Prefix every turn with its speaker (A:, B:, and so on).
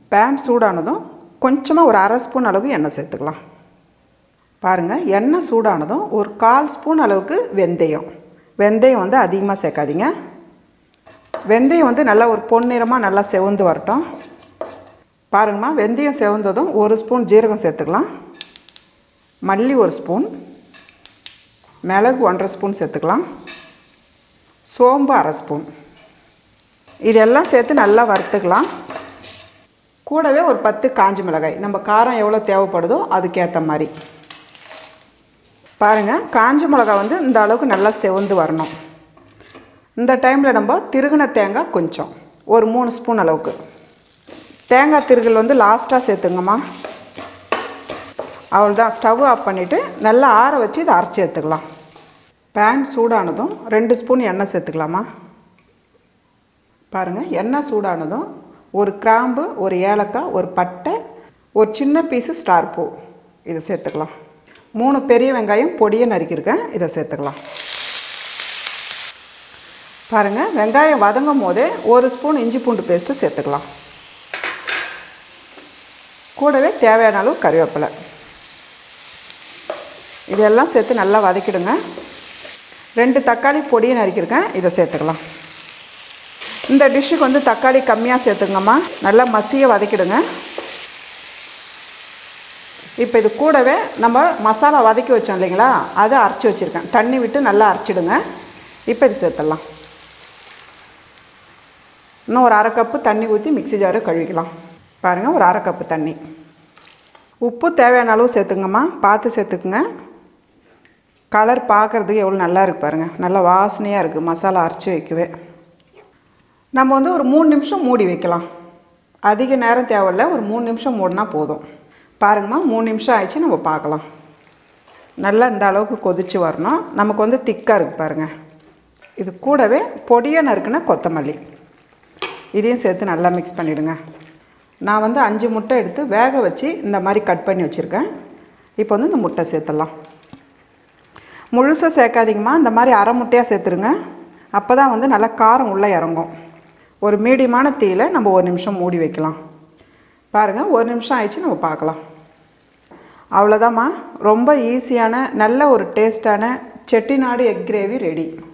A: pan சூடானதும் கொஞ்சமாக ஒரு அரை ஸ்பூன் அளவுக்கு எண்ணெய் சேர்த்துக்கலாம் பாருங்கள் எண்ணெய் சூடானதும் ஒரு கால் ஸ்பூன் அளவுக்கு வெந்தயம் வெந்தயம் வந்து அதிகமாக சேர்க்காதீங்க வெந்தயம் வந்து நல்லா ஒரு பொன்னிறமாக நல்லா செவந்து வரட்டும் பாருங்கம்மா வெந்தயம் செவந்ததும் ஒரு ஸ்பூன் ஜீரகம் சேர்த்துக்கலாம் மல்லி ஒரு ஸ்பூன் மிளகு ஒன்றரை ஸ்பூன் சேர்த்துக்கலாம் சோம்பு அரை ஸ்பூன் இதெல்லாம் சேர்த்து நல்லா வறுத்துக்கலாம் கூடவே ஒரு பத்து காஞ்சி மிளகாய் நம்ம காரம் எவ்வளோ தேவைப்படுதோ அதுக்கேற்ற மாதிரி பாருங்கள் காஞ்ச மிளகா வந்து இந்த அளவுக்கு நல்லா செவந்து வரணும் இந்த டைமில் நம்ம திருகுன தேங்காய் கொஞ்சம் ஒரு மூணு ஸ்பூன் அளவுக்கு தேங்காய் திருகல் வந்து லாஸ்ட்டாக சேர்த்துங்கம்மா அவ்வளோதான் ஸ்டவ் ஆஃப் பண்ணிவிட்டு நல்லா ஆற வச்சு இதை அரைச்சி எடுத்துக்கலாம் பேன் சூடானதும் ரெண்டு ஸ்பூன் எண்ணெய் சேர்த்துக்கலாமா பாருங்கள் எண்ணெய் சூடானதும் ஒரு கிராம்பு ஒரு ஏலக்காய் ஒரு பட்டை ஒரு சின்ன பீஸு ஸ்டார் பூ இதை சேர்த்துக்கலாம் மூணு பெரிய வெங்காயம் பொடியை நறுக்கியிருக்கேன் இதை சேர்த்துக்கலாம் பாருங்கள் வெங்காயம் வதங்கும் போதே ஒரு ஸ்பூன் இஞ்சி பூண்டு பேஸ்ட்டு சேர்த்துக்கலாம் கூடவே தேவையான அளவு கறிவேப்பிலை இதெல்லாம் சேர்த்து நல்லா வதக்கிடுங்க ரெண்டு தக்காளி பொடியை நறுக்கியிருக்கேன் இதை சேர்த்துக்கலாம் இந்த டிஷ்ஷுக்கு வந்து தக்காளி கம்மியாக சேர்த்துங்கம்மா நல்லா மசிய வதக்கிடுங்க இப்போ இது கூடவே நம்ம மசாலா வதக்கி வச்சோம் இல்லைங்களா அதை அரைச்சி வச்சுருக்கேன் தண்ணி விட்டு நல்லா அரைச்சிடுங்க இப்போ இது சேர்த்துடலாம் இன்னும் ஒரு அரை கப்பு தண்ணி ஊற்றி மிக்ஸி ஜாரை கழுவிக்கலாம் பாருங்கள் ஒரு அரை கப்பு தண்ணி உப்பு தேவையான அளவு சேர்த்துங்கம்மா பார்த்து சேர்த்துக்குங்க கலர் பார்க்குறதுக்கு எவ்வளோ நல்லா இருக்கு பாருங்கள் நல்லா வாசனையாக இருக்குது மசாலா அரைச்சி வைக்கவே நம்ம வந்து ஒரு மூணு நிமிஷம் மூடி வைக்கலாம் அதிக நேரம் தேவையில்ல ஒரு மூணு நிமிஷம் மூடினா போதும் பாருங்கம்மா மூணு நிமிஷம் ஆயிடுச்சு நம்ம பார்க்கலாம் நல்லா இந்த அளவுக்கு கொதித்து வரணும் நமக்கு வந்து திக்காக இருக்குது பாருங்கள் இது கூடவே பொடியாக நறுக்குன கொத்தமல்லி இதையும் சேர்த்து நல்லா மிக்ஸ் பண்ணிவிடுங்க நான் வந்து அஞ்சு முட்டை எடுத்து வேக வச்சு இந்த மாதிரி கட் பண்ணி வச்சுருக்கேன் இப்போ வந்து இந்த முட்டை சேர்த்துடலாம் முழுசாக சேர்க்காதீங்கம்மா இந்த மாதிரி அரை முட்டையாக சேர்த்துருங்க அப்போ தான் வந்து நல்லா காரம் உள்ளே இறங்கும் ஒரு மீடியமான தீயில் நம்ம ஒரு நிமிஷம் மூடி வைக்கலாம் பாருங்கள் ஒரு நிமிஷம் ஆயிடுச்சு நம்ம பார்க்கலாம் அவ்வளோதாம்மா ரொம்ப ஈஸியான நல்ல ஒரு டேஸ்டான செட்டிநாடு எக் கிரேவி ரெடி